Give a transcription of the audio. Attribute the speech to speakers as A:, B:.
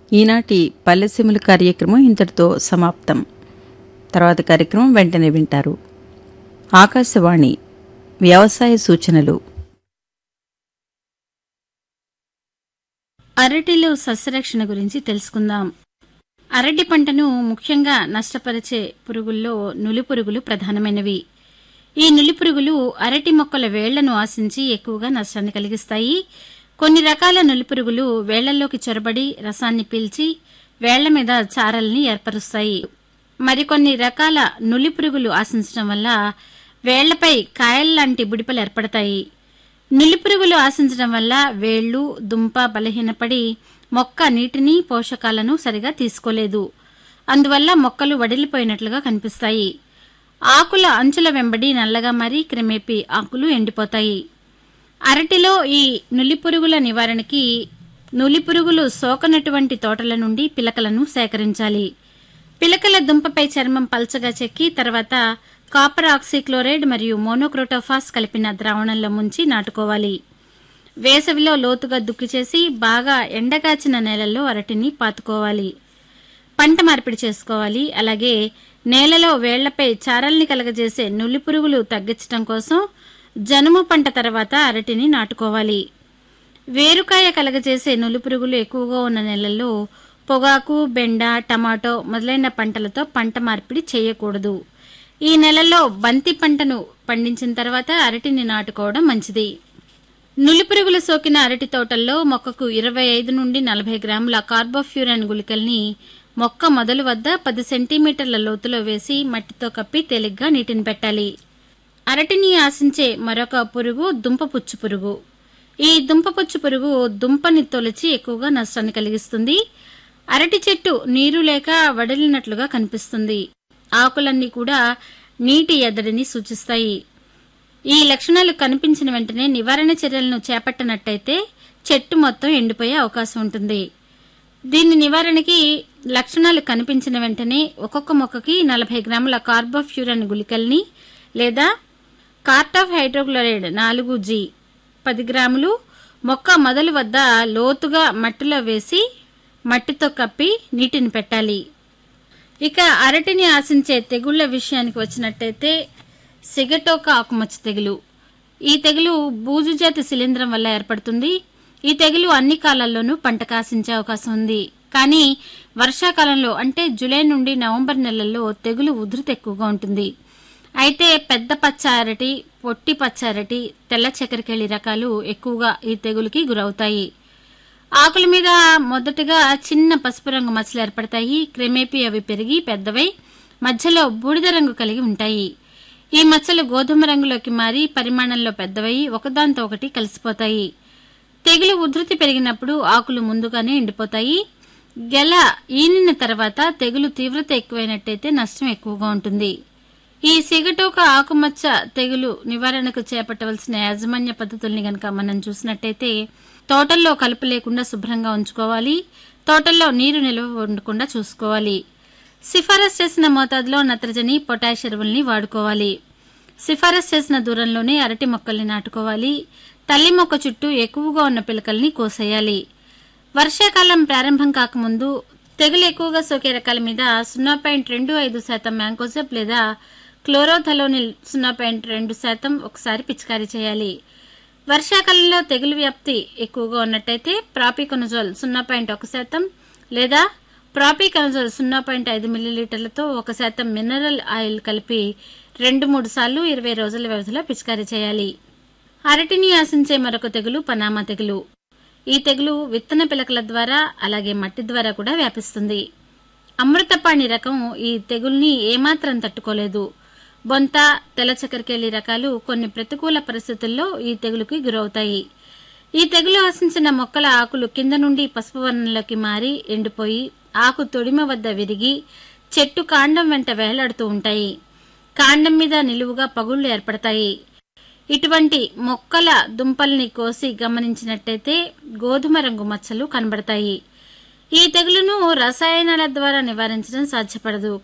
A: ఈనాటి పల్లెసీముల కార్యక్రమం ఇంతటితో సమాప్తం తర్వాత కార్యక్రమం వెంటనే వింటారు ఆకాశవాణి వ్యవసాయ సూచనలు
B: అరటిలో సస్యరక్షణ గురించి తెలుసుకుందాం అరటి పంటను ముఖ్యంగా నష్టపరిచే పురుగుల్లో నులి పురుగులు ప్రధానమైనవి ఈ నులి పురుగులు అరటి మొక్కల వేళ్లను ఆశించి ఎక్కువగా నష్టాన్ని కలిగిస్తాయి కొన్ని రకాల నులి పురుగులు వేళ్లలోకి చొరబడి రసాన్ని పీల్చి వేళ్ల మీద చారల్ని ఏర్పరుస్తాయి మరికొన్ని రకాల నులి పురుగులు ఆశించడం వల్ల వేళ్లపై కాయల్లాంటి బుడిపలు ఏర్పడతాయి నులిపురుగులు ఆశించడం వల్ల వేళ్లు దుంప బలహీనపడి మొక్క నీటిని పోషకాలను సరిగా తీసుకోలేదు అందువల్ల మొక్కలు వడిలిపోయినట్లుగా కనిపిస్తాయి ఆకుల అంచుల వెంబడి నల్లగా మారి క్రమేపీ ఆకులు ఎండిపోతాయి అరటిలో ఈ నులిపురుగుల నివారణకి నులిపురుగులు సోకనటువంటి తోటల నుండి పిలకలను సేకరించాలి పిలకల దుంపపై చర్మం పల్చగా చెక్కి తర్వాత కాపర్ ఆక్సిక్లోరైడ్ మరియు మోనోక్రోటోఫాస్ కలిపిన ద్రావణంలో ముంచి నాటుకోవాలి వేసవిలో లోతుగా దుక్కి చేసి బాగా ఎండగాచిన నేలల్లో అరటిని పాతుకోవాలి పంట మార్పిడి చేసుకోవాలి అలాగే నేలలో వేళ్లపై చారల్ని కలగజేసే నులి పురుగులు తగ్గించడం కోసం జనుము పంట తర్వాత అరటిని నాటుకోవాలి వేరుకాయ కలగజేసే నులిపురుగులు ఎక్కువగా ఉన్న నెలల్లో పొగాకు బెండ టమాటో మొదలైన పంటలతో పంట మార్పిడి చేయకూడదు ఈ నెలలో బంతి పంటను పండించిన తర్వాత అరటిని నాటుకోవడం మంచిది నులిపురుగులు సోకిన అరటి తోటల్లో మొక్కకు ఇరవై ఐదు నుండి నలభై గ్రాముల కార్బోఫ్యూరన్ గుళికల్ని మొక్క మొదలు వద్ద పది సెంటీమీటర్ల లోతులో వేసి మట్టితో కప్పి తేలిగ్గా నీటిని పెట్టాలి అరటిని ఆశించే మరొక పురుగు దుంపపుచ్చు పురుగు ఈ దుంపపుచ్చు పురుగు దుంపని తొలిచి ఎక్కువగా నష్టాన్ని కలిగిస్తుంది అరటి చెట్టు నీరు లేక వడిలినట్లుగా కనిపిస్తుంది ఆకులన్నీ కూడా నీటి ఎద్దడిని సూచిస్తాయి ఈ లక్షణాలు కనిపించిన వెంటనే నివారణ చర్యలను చేపట్టనట్టయితే చెట్టు మొత్తం ఎండిపోయే అవకాశం ఉంటుంది దీని నివారణకి లక్షణాలు కనిపించిన వెంటనే ఒక్కొక్క మొక్కకి నలభై గ్రాముల కార్బోఫ్యూరన్ గుళికల్ని లేదా కార్టాఫ్ హైడ్రోక్లోరైడ్ నాలుగు జీ పది గ్రాములు మొక్క మొదలు వద్ద లోతుగా మట్టిలో వేసి మట్టితో కప్పి నీటిని పెట్టాలి ఇక అరటిని ఆశించే తెగుళ్ల విషయానికి వచ్చినట్టయితే సిగటోక ఆకుమచ్చ తెగులు ఈ తెగులు బూజు జాతి శిలీంధ్రం వల్ల ఏర్పడుతుంది ఈ తెగులు అన్ని కాలాల్లోనూ పంటకు ఆశించే అవకాశం ఉంది కానీ వర్షాకాలంలో అంటే జూలై నుండి నవంబర్ నెలల్లో తెగులు ఉధృతి ఎక్కువగా ఉంటుంది అయితే పెద్ద పచ్చ అరటి పొట్టి పచ్చ అరటి తెల్ల చక్కెరకేళి రకాలు ఎక్కువగా ఈ తెగులుకి గురవుతాయి ఆకుల మీద మొదటగా చిన్న పసుపు రంగు మచ్చలు ఏర్పడతాయి క్రమేపీ అవి పెరిగి పెద్దవై మధ్యలో బూడిద రంగు కలిగి ఉంటాయి ఈ మచ్చలు గోధుమ రంగులోకి మారి పరిమాణంలో పెద్దవై ఒకదాంతో ఒకటి కలిసిపోతాయి తెగులు ఉధృతి పెరిగినప్పుడు ఆకులు ముందుగానే ఎండిపోతాయి గెల ఈనిన తర్వాత తెగులు తీవ్రత ఎక్కువైనట్టయితే నష్టం ఎక్కువగా ఉంటుంది ఈ సిగటోక ఆకుమచ్చ తెగులు నివారణకు చేపట్టవలసిన యాజమాన్య పద్ధతుల్ని గనక మనం చూసినట్టయితే తోటల్లో కలుపు లేకుండా శుభ్రంగా ఉంచుకోవాలి తోటల్లో నీరు నిల్వ ఉండకుండా చూసుకోవాలి సిఫారసు చేసిన మోతాదులో నత్రజని పొటాష్ ఎరువుల్ని వాడుకోవాలి సిఫారసు చేసిన దూరంలోనే అరటి మొక్కల్ని నాటుకోవాలి తల్లి మొక్క చుట్టూ ఎక్కువగా ఉన్న పిలకల్ని కోసేయాలి వర్షాకాలం ప్రారంభం కాకముందు తెగులు ఎక్కువగా సోకే రకాల మీద సున్నా పాయింట్ రెండు ఐదు శాతం మ్యాంకోజెప్ లేదా క్లోరోథలోనిల్ సున్నా పాయింట్ రెండు శాతం ఒకసారి పిచికారీ చేయాలి వర్షాకాలంలో తెగులు వ్యాప్తి ఎక్కువగా ఉన్నట్టయితే ప్రాపికొనజోల్ సున్నా పాయింట్ ఒక శాతం లేదా ప్రాపికొనజోల్ సున్నా పాయింట్ ఐదు మిల్లీలీటర్లతో ఒక శాతం మినరల్ ఆయిల్ కలిపి రెండు మూడు సార్లు ఇరవై రోజుల వ్యవధిలో పిచికారీ చేయాలి అరటిని ఆశించే మరొక తెగులు పనామా తెగులు ఈ తెగులు విత్తన పిలకల ద్వారా అలాగే మట్టి ద్వారా కూడా వ్యాపిస్తుంది అమృతపాణి రకం ఈ తెగుల్ని ఏమాత్రం తట్టుకోలేదు బొంత తెల్ల చక్కెరకేళి రకాలు కొన్ని ప్రతికూల పరిస్థితుల్లో ఈ తెగులుకి గురవుతాయి ఈ తెగులు ఆశించిన మొక్కల ఆకులు కింద నుండి పసుపు వర్ణంలోకి మారి ఎండిపోయి ఆకు తొడిమ వద్ద విరిగి చెట్టు కాండం వెంట వేలాడుతూ ఉంటాయి కాండం మీద నిలువుగా పగుళ్లు ఏర్పడతాయి ఇటువంటి మొక్కల దుంపల్ని కోసి గమనించినట్టయితే గోధుమ రంగు మచ్చలు కనబడతాయి ఈ తెగులును రసాయనాల ద్వారా నివారించడం సాధ్యపడదు